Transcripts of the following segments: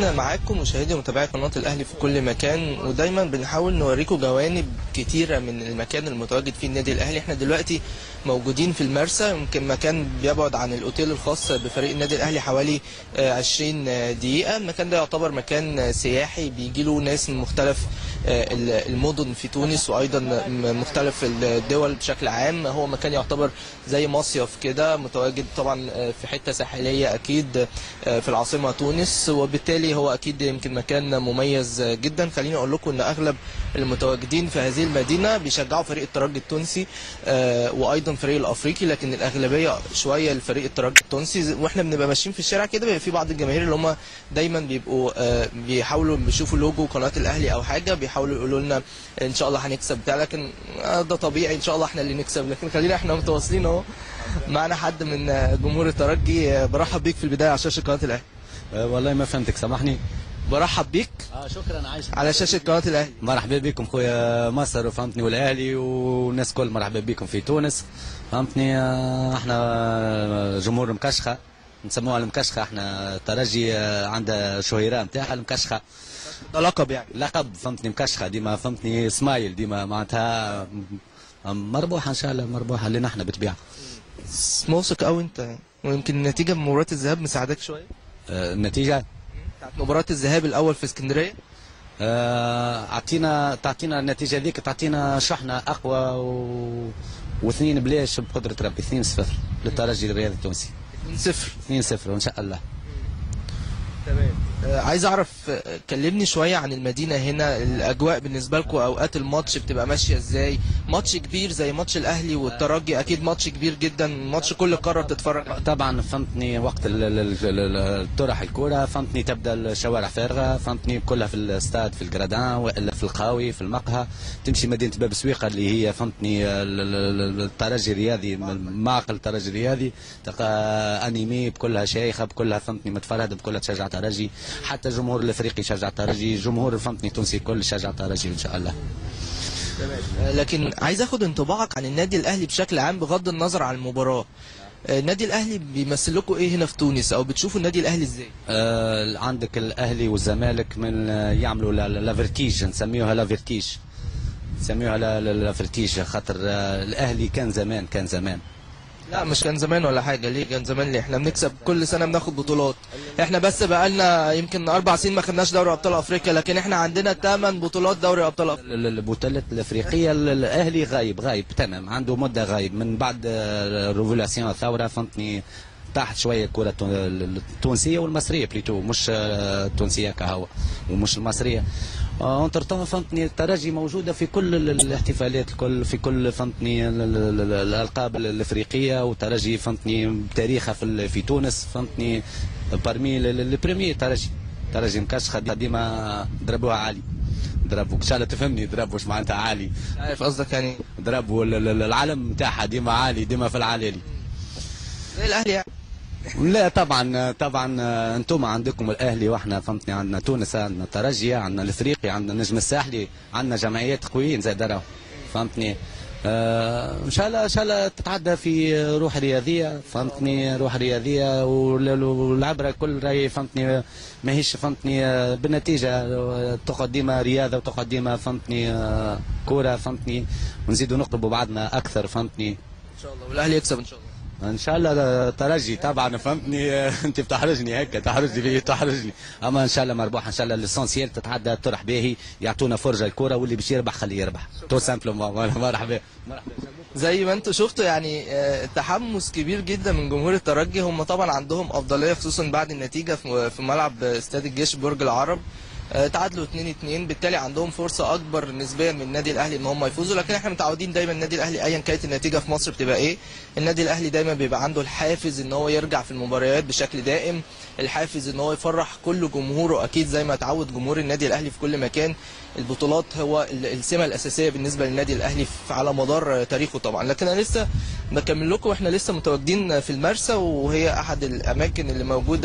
متواجدين معاكم مشاهدي ومتابعي قناه الاهلي في كل مكان ودايما بنحاول نوريكم جوانب كتيره من المكان المتواجد فيه النادي الاهلي احنا دلوقتي موجودين في المرسى يمكن مكان بيبعد عن الاوتيل الخاص بفريق النادي الاهلي حوالي آه، 20 دقيقه المكان ده يعتبر مكان سياحي بيجي له ناس من مختلف آه، المدن في تونس وايضا م- مختلف الدول بشكل عام هو مكان يعتبر زي مصيف كده متواجد طبعا آه، في حته ساحليه اكيد آه، في العاصمه تونس وبالتالي هو اكيد يمكن مكان مميز جدا خليني اقول لكم ان اغلب المتواجدين في هذه المدينه بيشجعوا فريق الترجي التونسي آه، وايضا فريق الافريقي لكن الاغلبيه شويه لفريق الترجي التونسي واحنا بنبقى ماشيين في الشارع كده بيبقى في بعض الجماهير اللي هم دايما بيبقوا آه، بيحاولوا بيشوفوا لوجو قناه الاهلي او حاجه بيحاولوا يقولوا لنا ان شاء الله هنكسب بتاع لكن آه، ده طبيعي ان شاء الله احنا اللي نكسب لكن خلينا احنا متواصلين اهو معنا حد من آه، جمهور الترجي آه، برحب بيك في البدايه على شاشه قناه الاهلي أه والله ما فهمتك سامحني برحب بيك اه شكرا عايش على شاشه قناه الاهلي مرحبا بكم خويا مصر وفهمتني والاهلي والناس الكل مرحبا بكم في تونس فهمتني آه، احنا جمهور مكشخه نسموها المكشخه احنا ترجي آه، عندها شهيره نتاعها المكشخه ده لقب يعني لقب فهمتني مكشخه ديما فهمتني سمايل ديما معناتها م- مربوحه ان شاء الله مربوحه لنا احنا بالطبيعه واثق قوي انت ويمكن النتيجه من مباراه الذهاب مساعدك شويه آه، النتيجه بتاعت مباراه الذهاب الاول في اسكندريه آه، اعطينا تعطينا النتيجه ذيك تعطينا شحنه اقوى و... واثنين بلاش بقدره ربي 2 0 للترجي الرياضي التونسي 2-0 2 0 وان شاء الله تمام آه، عايز اعرف آه، كلمني شويه عن المدينه هنا الاجواء بالنسبه لكم اوقات الماتش بتبقى ماشيه ازاي ماتش كبير زي ماتش الاهلي والترجي اكيد ماتش كبير جدا ماتش كل القاره بتتفرج عليه طبعا فهمتني وقت ال- ال- ال- ال- الطرح الكوره فهمتني تبدا الشوارع فارغه فهمتني كلها في الاستاد في الجرادان والا في القاوي في المقهى تمشي مدينه باب سويقه اللي هي فهمتني ال- ال- ال- الترجي الرياضي معقل الترجي الرياضي تلقى انيمي بكلها شيخه بكلها فهمتني متفرهد بكلها تشجع ترجي حتى الجمهور الافريقي يشجع ترجي جمهور فهمتني التونسي الكل يشجع ترجي ان شاء الله آه، لكن عايز اخد انطباعك عن النادي الاهلي بشكل عام بغض النظر عن المباراه آه، النادي الاهلي بيمثل لكم ايه هنا في تونس او بتشوفوا النادي الاهلي ازاي آه عندك الاهلي والزمالك من آه، يعملوا لا- لا- لافرتيج نسميوها لافرتيج نسميوها لا- لا- لافرتيج خاطر آه، الاهلي كان زمان كان زمان لا مش كان زمان ولا حاجه ليه كان زمان ليه احنا بنكسب كل سنه بناخد بطولات احنا بس بقالنا يمكن اربع سنين ما خدناش دوري ابطال افريقيا لكن احنا عندنا ثمان بطولات دوري ابطال افريقيا ال- ال- البطولات الافريقيه ال- الاهلي غايب غايب تمام عنده مده غايب من بعد آه، ريفولاسيون الثوره فهمتني طاحت شويه الكره التو- ال- التونسيه والمصريه بليتو مش آه، التونسيه كهو ومش المصريه اونتر فهمتني الترجي موجوده في كل ال- الاحتفالات الكل في كل فهمتني ال- ال- ال- الالقاب الافريقيه وترجي فهمتني بتاريخها في ال- في تونس فهمتني بارمي البريمي ترجي ترجي مكشخه ديما ضربوها عالي ضربوا ان شاء الله تفهمني ضربوا واش معناتها عالي عارف قصدك يعني ضربوا ال- ال- العلم نتاعها ديما عالي ديما في العلالي زي الاهلي يعني لا طبعا طبعا انتم عندكم الاهلي واحنا فهمتني عندنا تونس عندنا ترجي عندنا الافريقي عندنا النجم الساحلي عندنا جمعيات قويين زي راهو فهمتني آه ان شاء الله ان شاء الله تتعدى في روح رياضيه فهمتني روح رياضيه وال- والعبره كل راهي فهمتني ماهيش فهمتني آه، بالنتيجه آه، تقعد ديما رياضه وتقعد ديما فهمتني آه، كوره فهمتني ونزيدوا نقربوا بعضنا اكثر فهمتني ان شاء الله والاهلي يكسب ان شاء الله ان شاء الله ترجي طبعا فهمتني انت بتحرجني هيك تحرجني بيه تحرجني اما ان شاء الله مربوح ان شاء الله ليسونسيال تتعدى طرح باهي يعطونا فرجه الكره واللي باش يربح خليه يربح تو سامبلومون مرحبا مرحبا زي ما انتم شفتوا يعني آه، تحمس كبير جدا من جمهور الترجي هم طبعا عندهم افضليه خصوصا بعد النتيجه في في ملعب استاد الجيش برج العرب آه، تعادلوا 2 2 بالتالي عندهم فرصه اكبر نسبيا من النادي الاهلي ان هم يفوزوا لكن احنا متعودين دايما النادي الاهلي ايا كانت النتيجه في مصر بتبقى ايه النادي الاهلي دايما بيبقى عنده الحافز ان هو يرجع في المباريات بشكل دائم الحافز ان هو يفرح كل جمهوره اكيد زي ما اتعود جمهور النادي الاهلي في كل مكان البطولات هو ال- السمه الاساسيه بالنسبه للنادي الاهلي في- على مدار آه، تاريخه طبعا لكن انا لسه بكمل لكم احنا لسه متواجدين في المرسى وهي احد الاماكن اللي موجوده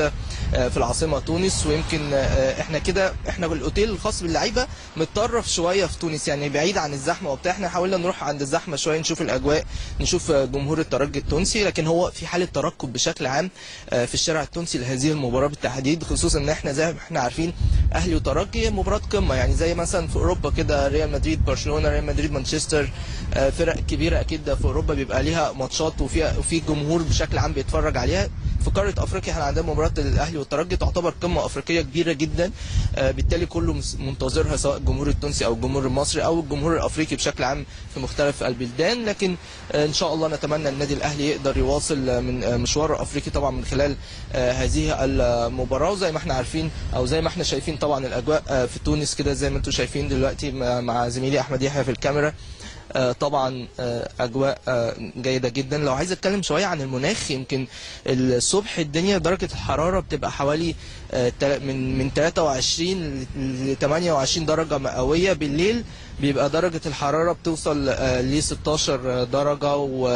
آه، في العاصمه تونس ويمكن آه، احنا كده احنا الاوتيل الخاص باللعيبه متطرف شويه في تونس يعني بعيد عن الزحمه وبتاع احنا حاولنا نروح عند الزحمه شويه نشوف الاجواء نشوف آه، جمهور الترجي التونسي لكن هو في حاله ترقب بشكل عام آه، في الشارع التونسي لهذه المباراه بالتحديد خصوصا ان احنا زي ما احنا عارفين اهلي وترجي مباراه قمه يعني زي مثلا في اوروبا كده ريال مدريد برشلونه ريال مدريد مانشستر آه، فرق كبيره اكيد في اوروبا بيبقى ليها ماتشات وفيها وفي جمهور بشكل عام بيتفرج عليها في قاره افريقيا احنا عندنا مباراه الاهلي والترجي تعتبر قمه افريقيه كبيره جدا آه، بالتالي كله مس- منتظرها سواء الجمهور التونسي او الجمهور المصري او الجمهور الافريقي بشكل عام في مختلف البلدان لكن آه، ان شاء الله نتمنى النادي الاهلي يقدر يواصل آه، من آه، مشواره الافريقي طبعا من خلال آه، هذه المباراه وزي ما احنا عارفين او زي ما احنا شايفين طبعا الاجواء آه، في تونس كده زي ما انتم شايفين دلوقتي مع- مع زميلي احمد يحيى في الكاميرا آه، طبعا آه، اجواء آه، جيده جدا لو عايز اتكلم شويه عن المناخ يمكن الصبح الدنيا درجه الحراره بتبقى حوالي آه، تل- من من 23 ل 28 درجه مئويه بالليل بيبقى درجه الحراره بتوصل ل 16 درجه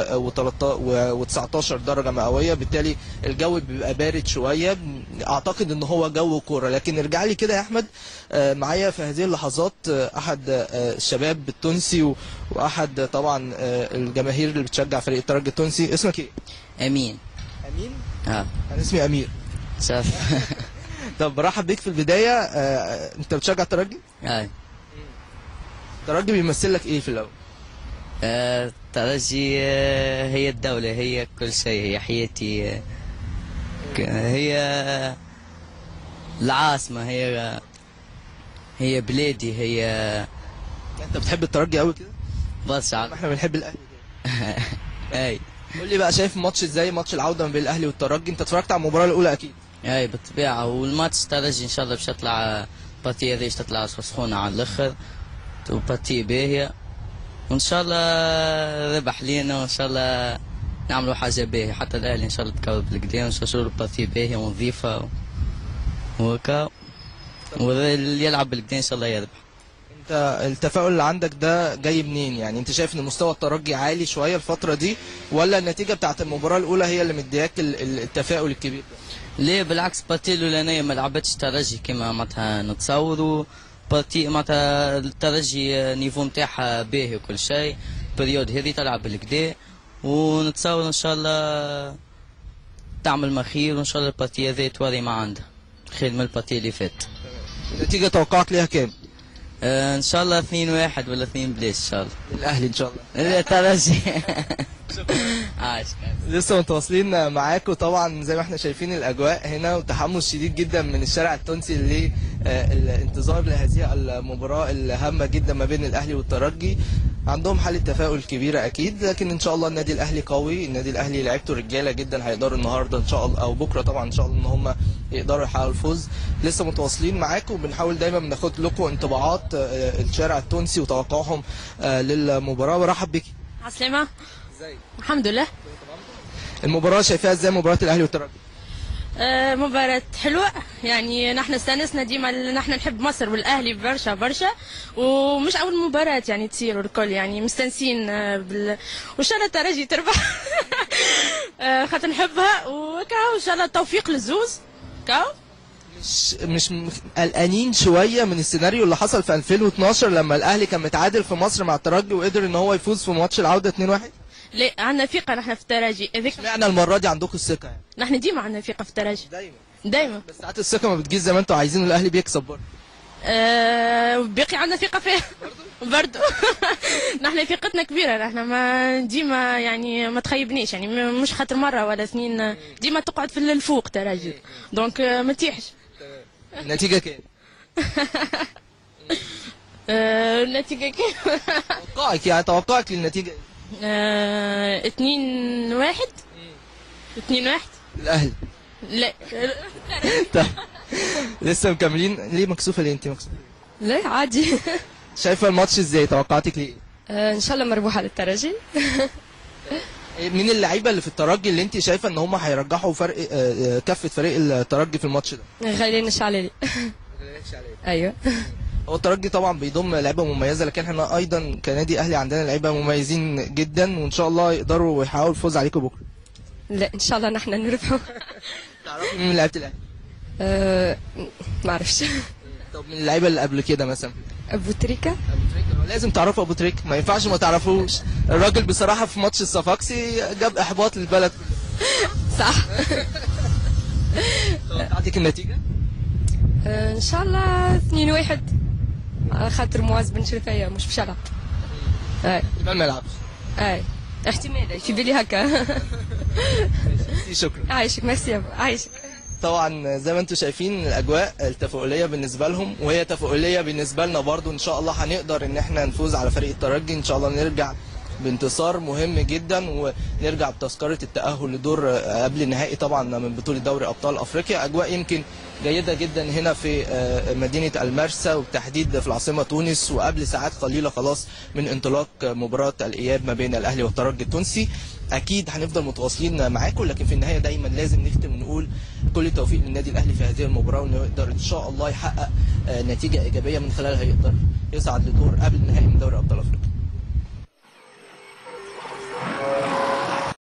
و19 درجه مئويه بالتالي الجو بيبقى بارد شويه اعتقد ان هو جو كوره لكن ارجع لي كده يا احمد آه، معايا في هذه اللحظات آه، احد آه، الشباب التونسي و- واحد طبعا آه، الجماهير اللي بتشجع فريق الترجي التونسي اسمك ايه امين امين اه انا اسمي امير شاف طب برحب بيك في البدايه آه، انت بتشجع الترجي آه. الترجي بيمثل لك ايه في الاول آه. ترجي آه، هي الدولة هي كل شيء هي حياتي آه، ك- هي العاصمة هي هي بلادي هي انت بتحب الترجي قوي كده برشا احنا بنحب الاهلي كده. اي قول لي بقى شايف الماتش ازاي ماتش العوده ما بين الاهلي والترجي انت اتفرجت على المباراه الاولى اكيد اي بالطبيعة والماتش ترجي ان شاء الله باش تطلع بارتي هذيش تطلع سخونة على الاخر وبارتي باهية وان شاء الله ربح لينا وان شاء الله نعملوا حاجة باهية حتى الاهلي ان شاء الله تكرر بالقدام وان شاء الله بارتي باهية ونظيفة وهكا واللي يلعب بالقدام ان شاء الله يربح انت التفاؤل اللي عندك ده جاي منين يعني انت شايف ان مستوى الترجي عالي شويه الفتره دي ولا النتيجه بتاعت المباراه الاولى هي اللي مدياك ال- ال- التفاؤل الكبير ده ليه بالعكس بارتي الاولانية ما لعبتش ترجي كما معناتها نتصوروا بارتي معناتها الترجي نيفو نتاعها باهي وكل شيء بريود هذه تلعب بالكدا ونتصور ان شاء الله تعمل ما خير وان شاء الله البارتي هذه توري ما عندها خير من البارتي اللي فات النتيجه توقعك ليها كام آه ان شاء الله 2 واحد ولا 2 بلاش ان شاء الله الاهلي ان شاء الله الترجي عاش لسه متواصلين معاكم طبعا زي ما احنا شايفين الاجواء هنا وتحمس شديد جدا من الشارع التونسي للانتظار لهذه المباراه الهامه جدا ما بين الاهلي والترجي عندهم حاله تفاؤل كبيره اكيد لكن ان شاء الله النادي الاهلي قوي النادي الاهلي لعيبته رجاله جدا هيقدروا النهارده ان شاء الله او بكره طبعا ان شاء الله ان هم يقدروا يحققوا الفوز لسه متواصلين معاكم وبنحاول دايما بناخد لكم انطباعات آه، الشارع التونسي وتوقعهم آه، للمباراه برحب بك عسلامة ازيك الحمد لله المباراه شايفاها ازاي مباراه الاهلي والترجي آه مباراة حلوة يعني نحن استانسنا ديما نحن نحب مصر والاهلي برشا برشا ومش اول مباراة يعني تصير الكل يعني مستانسين آه، بال... وان شاء الله الترجي تربح آه خاطر نحبها وكاو ان شاء الله التوفيق للزوز كاو مش مش م- قلقانين شويه من السيناريو اللي حصل في 2012 لما الاهلي كان متعادل في مصر مع الترجي وقدر ان هو يفوز في ماتش العوده 2-1 لا عندنا ثقة نحن في الترجي هذيك اشمعنى المره دي عندكم الثقه يعني نحن ديما عندنا ثقة في الترجي دايما دايما بس ساعات الثقه ما بتجيش زي ما انتوا عايزين الاهلي بيكسب برضه آه باقي عندنا ثقة فيه برضو نحن ثقتنا كبيرة نحن ما ديما يعني ما تخيبنيش يعني م- مش خاطر مرة ولا سنين ديما تقعد في الفوق تراجل دونك آه، ما تيحش النتيجه كام آه، النتيجة كيف توقعك يعني توقعك للنتيجه إيه؟ آه، اتنين واحد اتنين واحد الاهلي لا طب لسه مكملين ليه مكسوفه ليه انت مكسوفه لا عادي شايفه الماتش ازاي توقعاتك ليه آه، ان شاء الله مربوحه للترجي إيه؟ مين اللعيبه اللي في الترجي اللي انت شايفه ان هم هيرجحوا فرق آه، آه، كفه فريق الترجي في الماتش ده غاليين الشعلالي ايوه هو الترجي طبعا بيضم لعيبه مميزه لكن احنا ايضا كنادي اهلي عندنا لعيبه مميزين جدا وان شاء الله يقدروا يحققوا الفوز عليكم بكره لا ان شاء الله نحن نربحوا تعرفي مين من لعيبه الاهلي أه ما اعرفش طب من اللعيبه اللي قبل كده مثلا ابو تريكه ابو تريكه لازم تعرفوا ابو تريكه ما ينفعش ما تعرفوش الراجل بصراحه في ماتش الصفاقسي جاب احباط للبلد صح تعطيك النتيجه أه ان شاء الله 2 1 على خاطر معز بن شرفيه مش باش يلعب اي يبقى ما يلعبش اي احتمال في بالي هكا شكرا عايشك ميرسي يا أبو. عايشك طبعا زي ما انتم شايفين الاجواء التفاؤليه بالنسبه لهم وهي تفاؤليه بالنسبه لنا برضو ان شاء الله هنقدر ان احنا نفوز على فريق الترجي ان شاء الله نرجع بانتصار مهم جدا ونرجع بتذكره التاهل لدور قبل النهائي طبعا من بطوله دوري ابطال افريقيا اجواء يمكن جيده جدا هنا في مدينه المرسى وبالتحديد في العاصمه تونس وقبل ساعات قليله خلاص من انطلاق مباراه الاياب ما بين الاهلي والترجي التونسي اكيد هنفضل متواصلين معاكم لكن في النهايه دايما لازم نختم ونقول كل التوفيق للنادي الاهلي في هذه المباراه وانه يقدر ان شاء الله يحقق نتيجه ايجابيه من خلالها يقدر يصعد لدور قبل النهائي من دوري ابطال افريقيا